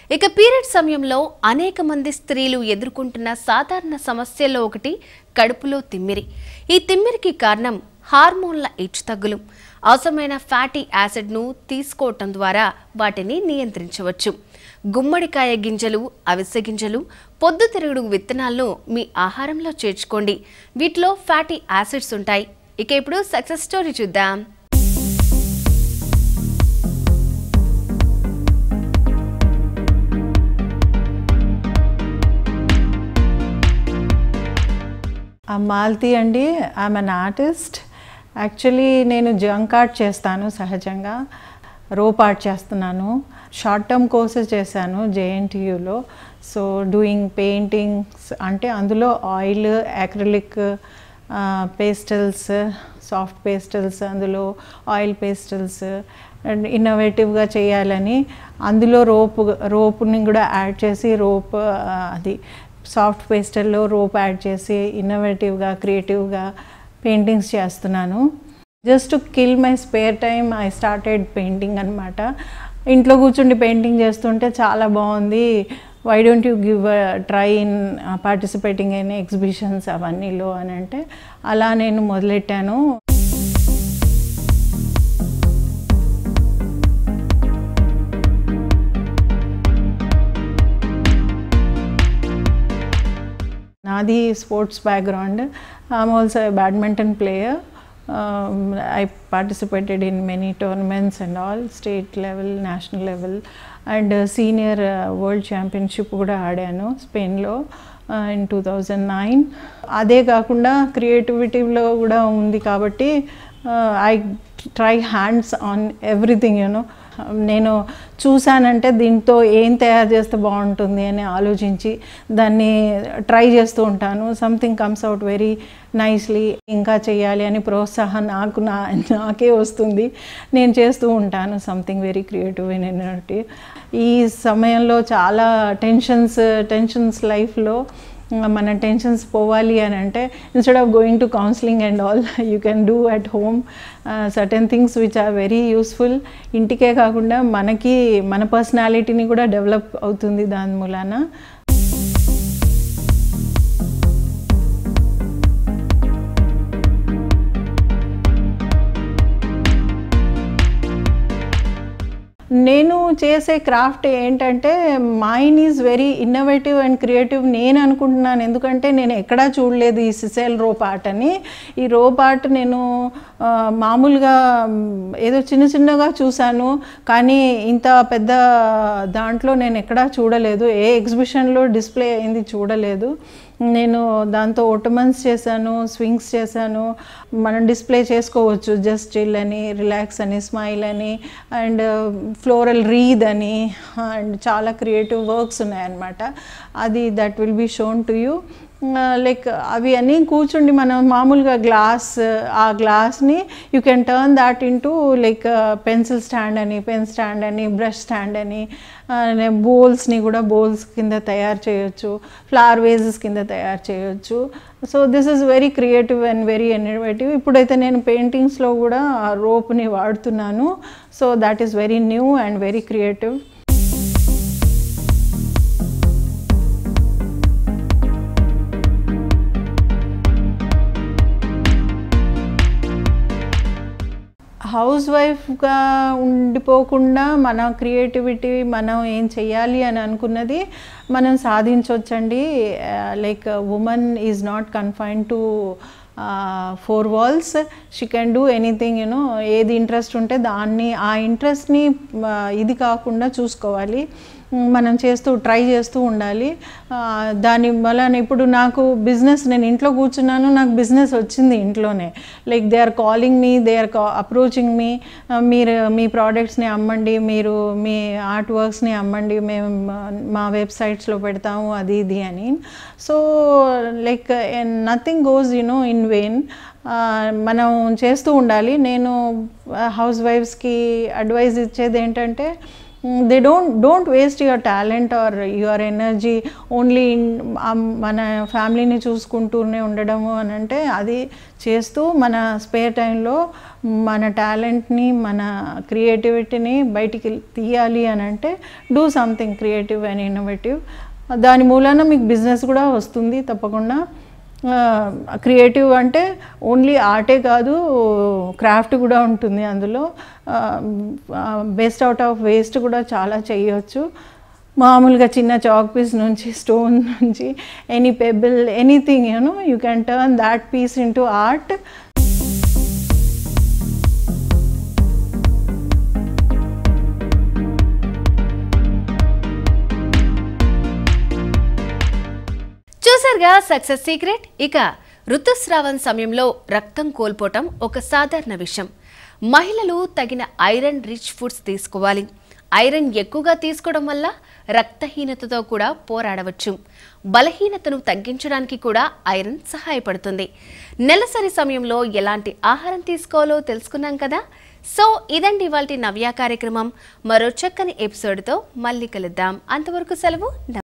ఇక పీరియడ్ సమయంలో అనేక మంది స్త్రీలు ఎదుర్కొంటున్న సాధారణ సమస్యల్లో ఒకటి కడుపులో తిమ్మిరి ఈ తిమ్మిరికి కారణం హార్మోన్ల హెచ్చుతగ్గులు అవసరమైన ఫ్యాటీ యాసిడ్ను తీసుకోవటం ద్వారా వాటిని నియంత్రించవచ్చు గుమ్మడికాయ గింజలు అవిసె గింజలు పొద్దుతిరుగుడు విత్తనాలను మీ ఆహారంలో చేర్చుకోండి వీటిలో ఫ్యాటీ యాసిడ్స్ ఉంటాయి ఇక ఇప్పుడు సక్సెస్ స్టోరీ చూద్దాం ఆ మాల్తీ అండి ఐఎమ్ అన్ ఆర్టిస్ట్ యాక్చువల్లీ నేను జంక్ ఆర్ట్ చేస్తాను సహజంగా రోప్ ఆర్ట్ చేస్తున్నాను షార్ట్ టర్మ్ కోర్సెస్ చేశాను జేఎన్టీయూలో సో డూయింగ్ పెయింటింగ్స్ అంటే అందులో oil acrylic pastels soft pastels అందులో ఆయిల్ పేస్టల్స్ అండ్ ఇన్నోవేటివ్గా చేయాలని అందులో రోప్ రోప్ని కూడా యాడ్ చేసి రోప్ అది సాఫ్ట్ పేస్టల్లో రోప్ యాడ్ చేసి ఇన్నోవేటివ్గా క్రియేటివ్గా పెయింటింగ్స్ చేస్తున్నాను just to kill my spare time I started painting అనమాట ఇంట్లో కూర్చుండి పెయింటింగ్ చేస్తుంటే చాలా బాగుంది why don't you give try in participating in exhibitions అవన్నీలో అని అంటే అలా నేను మొదలెట్టాను నాది sports background I'm also badminton player I participated in many tournaments and all state level national level and senior world championship కూడా ఆడాను స్పెయిన్లో ఇన్ టూ థౌజండ్ నైన్ అదే కాకుండా క్రియేటివిటీలో కూడా ఉంది కాబట్టి I try hands on everything you know నేను చూశానంటే దీంతో ఏం తయారు చేస్తే బాగుంటుంది అని ఆలోచించి దాన్ని ట్రై చేస్తూ ఉంటాను something comes out very nicely ఇంకా చేయాలి అని ప్రోత్సాహం నాకు నా నాకే వస్తుంది నేను చేస్తూ ఉంటాను సంథింగ్ వెరీ క్రియేటివ్ ఇన్ ఈ సమయంలో చాలా టెన్షన్స్ టెన్షన్స్ లైఫ్లో మన టెన్షన్స్ పోవాలి అని అంటే instead of going to counselling and all you can do at home certain things which are very useful ఇంటికే కాకుండా మనకి మన పర్సనాలిటీని కూడా డెవలప్ అవుతుంది దాని మూలాన నేను చేసే క్రాఫ్ట్ ఏంటంటే mine is very innovative and creative నేను అనుకుంటున్నాను ఎందుకంటే నేను ఎక్కడా చూడలేదు ఈ సిసెల్ రోప్ ఆర్ట్ అని ఈ రోప్ ఆర్ట్ నేను మామూలుగా ఏదో చిన్న చిన్నగా చూశాను కానీ ఇంత పెద్ద దాంట్లో నేను ఎక్కడా చూడలేదు ఏ ఎగ్జిబిషన్లో డిస్ప్లే అయింది చూడలేదు నేను దాంతో ఒటమన్స్ చేశాను స్వింగ్స్ చేశాను మనం డిస్ప్లే చేసుకోవచ్చు జస్ట్ చిల్ అని రిలాక్స్ అని స్మైల్ అని అండ్ ఫ్లోరల్ రీద్ అని అండ్ చాలా క్రియేటివ్ వర్క్స్ ఉన్నాయన్నమాట అది that will be shown to you like అవి అన్నీ కూర్చుండి మనం మామూలుగా గ్లాస్ ఆ గ్లాస్ని you can turn that into like pencil stand అని పెన్ స్టాండ్ అని బ్రష్ స్టాండ్ అని బౌల్స్ని కూడా బౌల్స్ కింద తయారు చేయొచ్చు ఫ్లవర్ వేజెస్ కింద తయారు చేయొచ్చు so this is very creative and very innovative ఇప్పుడైతే నేను పెయింటింగ్స్లో కూడా రోప్ని వాడుతున్నాను so that is very new and very creative house వైఫ్గా ఉండిపోకుండా మన క్రియేటివిటీ మనం ఏం చెయ్యాలి అని అనుకున్నది మనం సాధించవచ్చండి like women is not confine to four walls she can do anything you know ఏది ఇంట్రెస్ట్ ఉంటే దాన్ని ఆ ఇంట్రెస్ట్ని ఇది కాకుండా చూసుకోవాలి మనం చేస్తూ ట్రై చేస్తూ ఉండాలి దాని వలన ఇప్పుడు నాకు బిజినెస్ నేను ఇంట్లో కూర్చున్నాను నాకు బిజినెస్ వచ్చింది ఇంట్లోనే like they are calling me they are approaching me మీరు మీ ప్రోడక్ట్స్ని అమ్మండి మీరు మీ ఆర్ట్ వర్క్స్ని అమ్మండి మేము మా వెబ్సైట్స్లో పెడతాము అది ఇది అని so like nothing goes you know in vain మనం చేస్తూ ఉండాలి నేను హౌస్ వైఫ్స్కి అడ్వైజ్ ఇచ్చేది ఏంటంటే they don't don't waste your talent or your energy only మన ఫ్యామిలీని చూసుకుంటూనే ఉండడము అని అంటే అది చేస్తూ మన స్పేర్ టైంలో మన టాలెంట్ని మన క్రియేటివిటీని బయటికి తీయాలి అని అంటే do something creative and innovative దాని మూలాన మీకు బిజినెస్ కూడా వస్తుంది తప్పకుండా క్రియేటివ్ అంటే ఓన్లీ ఆర్టే కాదు క్రాఫ్ట్ కూడా ఉంటుంది అందులో బెస్ట్ అవుట్ ఆఫ్ వేస్ట్ కూడా చాలా చేయొచ్చు మామూలుగా చిన్న చాక్ పీస్ నుంచి స్టోన్ నుంచి any pebble anything you know you can turn that piece into art చూసారుగా సక్సెస్ సీక్రెట్ ఇక ఋతుస్రావం సమయంలో రక్తం కోల్పోవటం ఒక సాధారణ విషయం మహిళలు తగిన ఐరన్ రిచ్ ఫుడ్స్ తీసుకోవాలి ఐరన్ ఎక్కువగా తీసుకోవడం వల్ల రక్తహీనతతో కూడా పోరాడవచ్చు బలహీనతను తగ్గించడానికి కూడా ఐరన్ సహాయపడుతుంది నెలసరి సమయంలో ఎలాంటి ఆహారం తీసుకోవాలో తెలుసుకున్నాం కదా సో ఇదండి ఇవాళ నవ్య కార్యక్రమం మరో చక్కని ఎపిసోడ్తో మళ్ళీ కలుద్దాం అంతవరకు సెలవు